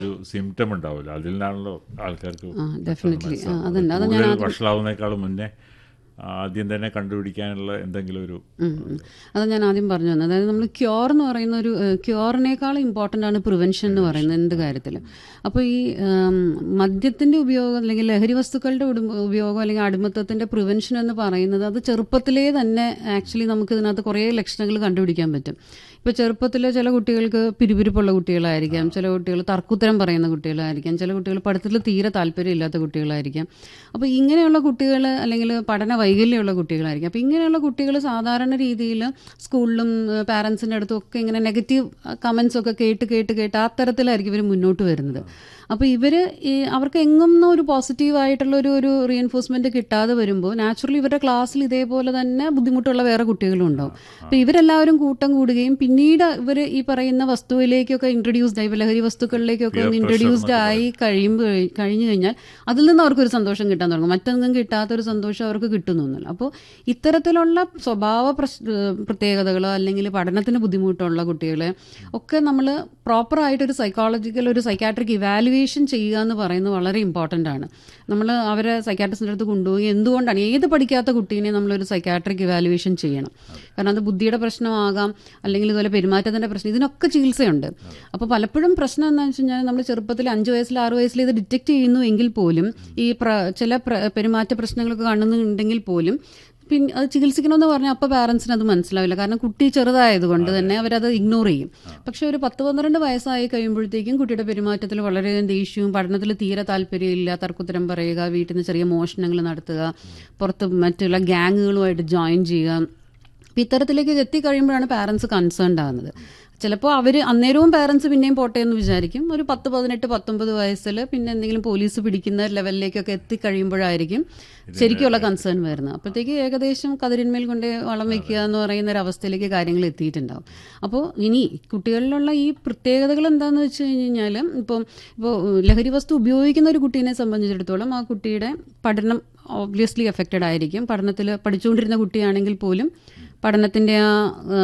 ഒരു സിംറ്റം ഉണ്ടാവില്ല അതിൽ നിന്നാണല്ലോ ആൾക്കാർക്ക് ആ, definitely. ആ, മനസ്സിലാവുന്നത്. അതുണ്ട്. അത് ഞാൻ കൂടുതൽ ആദ്യം- വഷളാവുന്നേക്കാളും മുന്നേ ആദ്യം തന്നെ കണ്ടുപിടിക്കാനുള്ള എന്തെങ്കിലും ഒരു ഉം, ഉം. അത് ഞാൻ ആദ്യം പറഞ്ഞു തന്നെ അതായത് നമ്മൾ ക്യൂർ എന്ന് പറയുന്ന ഒരു ക്യൂറിനേക്കാളും ഇമ്പോർട്ടൻ്റ് ആണ് പ്രിവെൻഷൻ എന്ന് പറയുന്നത് എന്ത് കാര്യത്തിലും അപ്പോൾ ഈ ഉം, മദ്യത്തിന്റെ ഉപയോഗം അല്ലെങ്കിൽ ലഹരി വസ്തുക്കളുടെ ഉടു- ഉപയോഗം അല്ലെങ്കിൽ അടിമത്തത്തിന്റെ പ്രിവെൻഷൻ എന്ന് പറയുന്നത് അത് ചെറുപ്പത്തിലേ തന്നെ ആക്ച്വലി നമുക്ക് ഇതിനകത്ത് കുറേ ലക്ഷണങ്ങൾ കണ്ടുപിടിക്കാൻ പറ്റും ഇപ്പോൾ ചെറുപ്പത്തിലെ ചില കുട്ടികൾക്ക് പിരിപിരിപ്പുള്ള കുട്ടികളായിരിക്കാം ചില കുട്ടികൾ തർക്കുത്തരം പറയുന്ന കുട്ടികളായിരിക്കാം ചില കുട്ടികൾ പഠിത്തത്തിൽ തീരെ താല്പര്യമില്ലാത്ത കുട്ടികളായിരിക്കാം അപ്പോൾ ഇങ്ങനെയുള്ള കുട്ടികൾ അല്ലെങ്കിൽ പഠന വൈകല്യമുള്ള കുട്ടികളായിരിക്കും അപ്പോൾ ഇങ്ങനെയുള്ള കുട്ടികൾ സാധാരണ രീതിയിൽ സ്കൂളിലും പാരൻസിൻ്റെ അടുത്തും ഒക്കെ ഇങ്ങനെ നെഗറ്റീവ് കമൻസ് ഒക്കെ കേട്ട് കേട്ട് കേട്ട് ആ തരത്തിലായിരിക്കും ഇവർ മുന്നോട്ട് വരുന്നത് അപ്പോൾ ഇവർ ഈ അവർക്ക് എങ്ങും ഒരു പോസിറ്റീവ് ആയിട്ടുള്ള ഒരു ഒരു റീഎൻഫോഴ്സ്മെന്റ് കിട്ടാതെ വരുമ്പോൾ നാച്ചുറലി ഇവരുടെ ക്ലാസ്സിൽ ഇതേപോലെ തന്നെ ബുദ്ധിമുട്ടുള്ള വേറെ കുട്ടികളും ഉണ്ടാവും അപ്പോൾ ഇവരെല്ലാവരും കൂട്ടം കൂടുകയും പിന്നീട് ഇവർ ഈ പറയുന്ന വസ്തുവിലേക്കൊക്കെ ഇൻട്രൊഡ്യൂസ്ഡ് ആയി ഇപ്പൊ ലഹരി വസ്തുക്കളിലേക്കൊക്കെ Peer ഒന്ന് pressure ഇൻട്രൊഡ്യൂസ്ഡ് എന്നൊക്കെ ആയി കഴിയുമ്പോൾ കഴിഞ്ഞു കഴിഞ്ഞാൽ അതിൽ നിന്ന് അവർക്കൊരു സന്തോഷം കിട്ടാൻ തുടങ്ങും മറ്റൊന്നും കിട്ടാത്തൊരു സന്തോഷം അവർക്ക് കിട്ടുന്നൊന്നുമില്ല അപ്പോൾ ഇത്തരത്തിലുള്ള സ്വഭാവ പ്രശ് പ്രത്യേകതകളോ അല്ലെങ്കിൽ പഠനത്തിന് ബുദ്ധിമുട്ടുള്ള കുട്ടികളെ ഒക്കെ നമ്മൾ പ്രോപ്പറായിട്ടൊരു സൈക്കോളജിക്കൽ ഒരു സൈക്കാട്രിക് ഇവാലുവേഷൻ ചെയ്യുക എന്ന് പറയുന്നത് വളരെ ഇമ്പോർട്ടൻ്റ് ആണ് നമ്മൾ അവരെ സൈക്കാട്രിസ്റ്റിൻ്റെ അടുത്ത് കൊണ്ടുപോയി എന്തുകൊണ്ടാണ് ഏത് പഠിക്കാത്ത കുട്ടീനെ നമ്മളൊരു സൈക്കാട്രിക് ഇവാലുവേഷൻ ചെയ്യണം കാരണം അത് ബുദ്ധിയുടെ പ്രശ്നമാകാം അല്ലെങ്കിൽ ഇതുപോലെ പെരുമാറ്റത്തിൻ്റെ പ്രശ്നം ഇതിനൊക്കെ ചികിത്സയുണ്ട് അപ്പോൾ പലപ്പോഴും പ്രശ്നം എന്താണെന്ന് വെച്ച് കഴിഞ്ഞാൽ നമ്മൾ ചെറുപ്പത്തിൽ അഞ്ച് വയസ്സിൽ ആറ് വയസ്സിൽ ഇത് ഡിറ്റക്ട് ചെയ്യുന്നു എങ്കിൽ പോലും ഈ പ്ര ചില പ്ര- പെരുമാറ്റ പ്രശ്നങ്ങളൊക്കെ കാണുന്നുണ്ടെങ്കിൽ പോലും പിന്നെ അത് ചികിത്സിക്കണമെന്ന് പറഞ്ഞാൽ അപ്പോൾ പാരൻസിന് അത് മനസ്സിലാവില്ല കാരണം കുട്ടി ചെറുതായതുകൊണ്ട് തന്നെ അവരത് ഇഗ്നോർ ചെയ്യും പക്ഷെ ഒരു പത്ത് പന്ത്രണ്ട് വയസ്സായി കഴിയുമ്പോഴത്തേക്കും കുട്ടിയുടെ പെരുമാറ്റത്തിൽ വളരെയധികം ദേഷ്യവും പഠനത്തിൽ തീരെ താല്പര്യമില്ല തർക്കുത്തരം പറയുക വീട്ടിൽ നിന്ന് ചെറിയ മോഷണങ്ങൾ നടത്തുക പുറത്ത് മറ്റുള്ള ഗ്യാങ്ങുകളുമായിട്ട് ജോയിൻ ചെയ്യുക അപ്പം ഇത്തരത്തിലേക്ക് എത്തിക്കഴിയുമ്പോഴാണ് പാരൻസ് കൺസേൺഡ് ആകുന്നത് ചിലപ്പോൾ അവർ അന്നേരവും പാരൻസ് പിന്നെയും പോട്ടെ എന്ന് വിചാരിക്കും ഒരു പത്ത് പതിനെട്ട് പത്തൊമ്പത് വയസ്സിൽ പിന്നെ എന്തെങ്കിലും പോലീസ് പിടിക്കുന്ന ലെവലിലേക്കൊക്കെ എത്തിക്കഴിയുമ്പോഴായിരിക്കും ശരിക്കുള്ള കൺസേൺ വരുന്നത് അപ്പോഴത്തേക്ക് ഏകദേശം കതിരിന്മേൽ കൊണ്ട് വളം വെക്കുക എന്ന് പറയുന്ന ഒരു അവസ്ഥയിലേക്ക് കാര്യങ്ങൾ എത്തിയിട്ടുണ്ടാവും അപ്പോൾ ഇനി കുട്ടികളിലുള്ള ഈ പ്രത്യേകതകൾ എന്താണെന്ന് വെച്ച് കഴിഞ്ഞാൽ ഇപ്പം ഇപ്പോൾ ലഹരി വസ്തു ഉപയോഗിക്കുന്ന ഒരു കുട്ടീനെ സംബന്ധിച്ചിടത്തോളം ആ കുട്ടിയുടെ പഠനം ഓബ്വിയസ്ലി എഫക്റ്റഡ് ആയിരിക്കും പഠനത്തിൽ പഠിച്ചുകൊണ്ടിരുന്ന കുട്ടിയാണെങ്കിൽ പോലും പഠനത്തിൻ്റെ ആ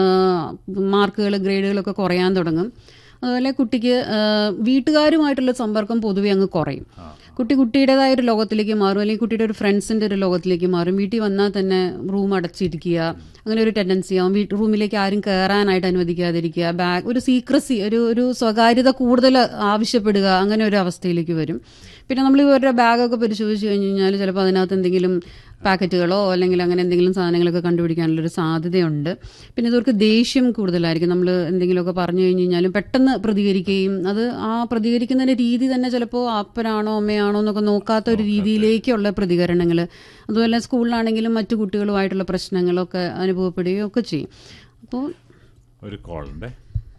മാർക്കുകൾ ഗ്രേഡുകളൊക്കെ കുറയാൻ തുടങ്ങും അതുപോലെ കുട്ടിക്ക് ആ, വീട്ടുകാരുമായിട്ടുള്ള സമ്പർക്കം പൊതുവെ അങ്ങ് കുറയും കുട്ടി കുട്ടിയുടേതായ ഒരു ലോകത്തിലേക്ക് മാറും അല്ലെങ്കിൽ കുട്ടിയുടെ ഒരു ഫ്രണ്ട്സിൻ്റെ ഒരു ലോകത്തിലേക്ക് മാറും വീട്ടിൽ വന്നാൽ തന്നെ റൂം അടച്ചിരിക്കുക അങ്ങനെ ഒരു ടെൻഡൻസി ആവും വീട്ട് റൂമിലേക്ക് ആരും കയറാനായിട്ട് അനുവദിക്കാതിരിക്കുക ബാഗ് ഒരു സീക്രസി ഒരു ഒരു സ്വകാര്യത കൂടുതൽ ആവശ്യപ്പെടുക അങ്ങനെ ഒരു അവസ്ഥയിലേക്ക് വരും പിന്നെ നമ്മൾ ഇവരുടെ ബാഗൊക്കെ പരിശോധിച്ച് കഴിഞ്ഞ് കഴിഞ്ഞാൽ ചിലപ്പോൾ അതിനകത്ത് എന്തെങ്കിലും പാക്കറ്റുകളോ അല്ലെങ്കിൽ അങ്ങനെ എന്തെങ്കിലും സാധനങ്ങളൊക്കെ കണ്ടുപിടിക്കാനുള്ളൊരു സാധ്യതയുണ്ട് പിന്നെ ഇവർക്ക് ദേഷ്യം കൂടുതലായിരിക്കും നമ്മൾ എന്തെങ്കിലുമൊക്കെ പറഞ്ഞു കഴിഞ്ഞ് കഴിഞ്ഞാലും പെട്ടെന്ന് പ്രതികരിക്കുകയും അത് ആ പ്രതികരിക്കുന്നതിൻ്റെ രീതി തന്നെ ചിലപ്പോൾ അപ്പനാണോ അമ്മയാണോ എന്നൊക്കെ നോക്കാത്ത ഒരു രീതിയിലേക്കുള്ള പ്രതികരണങ്ങൾ അതുപോലെ സ്കൂളിലാണെങ്കിലും മറ്റു കുട്ടികളുമായിട്ടുള്ള പ്രശ്നങ്ങളൊക്കെ അനുഭവപ്പെടുകയും ഒക്കെ ചെയ്യും അപ്പോൾ ഒരു കോൾ ഉണ്ടേ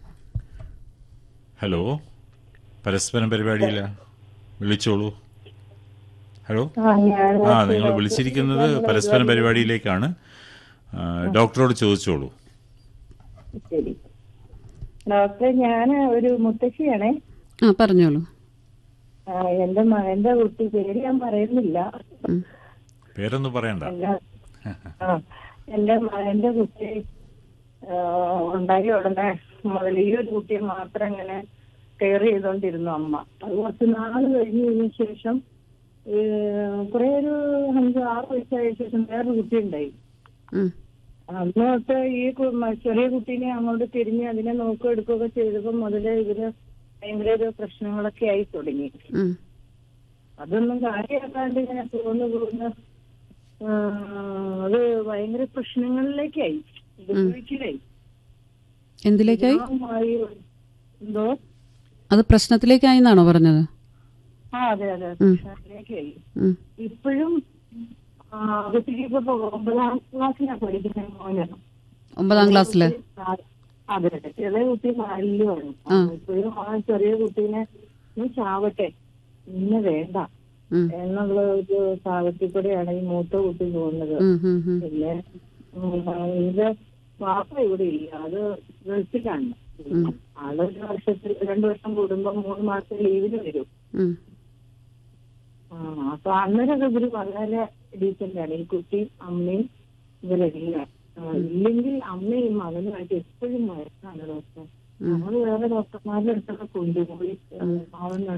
ഹലോ പരസ്പരം പരിപാടിയില്ല വിളിച്ചോളൂ ഹലോ ആ, ഞാൻ ആ നിങ്ങൾ വിളിച്ചിരിക്കുന്നത് പരസ്പരം പരിപാടിയിലേക്കാണ് ആ, ഡോക്ടറോട് ചോദിച്ചോളൂ ശരി ഡോക്ടറെ ഞാൻ ഒരു മുത്തശ്ശിയാണേ ആ പറഞ്ഞോളൂ ആ, എന്റെ മകന്റെ കുട്ടി പേര് ഞാൻ പറയുന്നില്ല ഉം. പേരൊന്നും പറയണ്ട എന്റെ ആ എന്റെ മകന്റെ കുട്ടി ആ, ഉണ്ടായി ഉടനെ മുതൽ ഈ ഒരു കുട്ടിയെ മാത്രം ഇങ്ങനെ കെയർ ചെയ്തോണ്ടിരുന്നു അമ്മ അത് കുറച്ച് നാൾ കഴിഞ്ഞ് കഴിഞ്ഞ ശേഷം കുറെ ഒരു അഞ്ച് ആറ് വയസ്സായ ശേഷം വേറൊരു കുട്ടി ഉണ്ടായി ഉം. അന്ന് തൊട്ട് ഈ കു- മ- ചെറിയ കുട്ടീനെ അങ്ങോട്ട് തിരിഞ്ഞ് അതിനെ നോക്കുക എടുക്കുകയൊക്കെ ചെയ്തപ്പോൾ മുതലേ ഇവര് ഭയങ്കര ഒരു പ്രശ്നങ്ങളൊക്കെ ആയി തുടങ്ങി ഉം. അതൊന്നും കാര്യമാക്കാണ്ട് ഇങ്ങനെ പോകുന്നു പോകുന്നു ആ, അത് ഭയങ്കര പ്രശ്നങ്ങളിലേക്കായി ഉപയോഗിക്കലായി എന്തിലേക്കായി ആയി. എന്തോ അത് പ്രശ്നത്തിലേക്കായി എന്നാണോ പറഞ്ഞത് ആ അതെ അതെ പ്രശ്നത്തിലേക്കായി ഉം. ഇപ്പോഴും അകത്തേക്ക് ഇപ്പൊ ഒമ്പതാം ക്ലാസ്സിലാണ് പഠിക്കുന്നത് മോന് ഒമ്പതാം ക്ലാസ്സില് ആ, അതെ അതെ ചെറിയ കുട്ടി നാലിലുമാണ് ഇപ്പോഴും ആ ചെറിയ കുട്ടീനെ നീ ചാവട്ടെ ഇന്ന് വേണ്ട ഉം. എന്നുള്ള ഒരു സാഹചര്യത്തിലൂടെയാണ് ഈ മൂത്ത കുട്ടി പോകുന്നത് ഉം, ഉം, ഉം. പിന്നെ ഉം, ഇത് വാപ്പ ഇവിടെ ഇല്ല അത് ഗൾഫിലാണ് ആള് ഒരു വർഷത്തിൽ രണ്ടു വർഷം കൂടുമ്പോ മൂന്ന് മാസം ലീവിന് വരും ഉം. ആ അപ്പൊ അന്നേരമൊക്കെ ഇവര് വളരെ ഡീസന്റ് ആണ് ഈ കുട്ടിയും അമ്മയും ഇവരെല്ലാം ആ, ഇല്ലെങ്കിൽ അമ്മയും മകനുമായിട്ട് എപ്പോഴും വഴക്കാണ് ഡോക്ടർ നമ്മൾ വേറെ ഡോക്ടർമാരുടെ അടുത്തൊക്കെ കൊണ്ടുപോയി അവൻ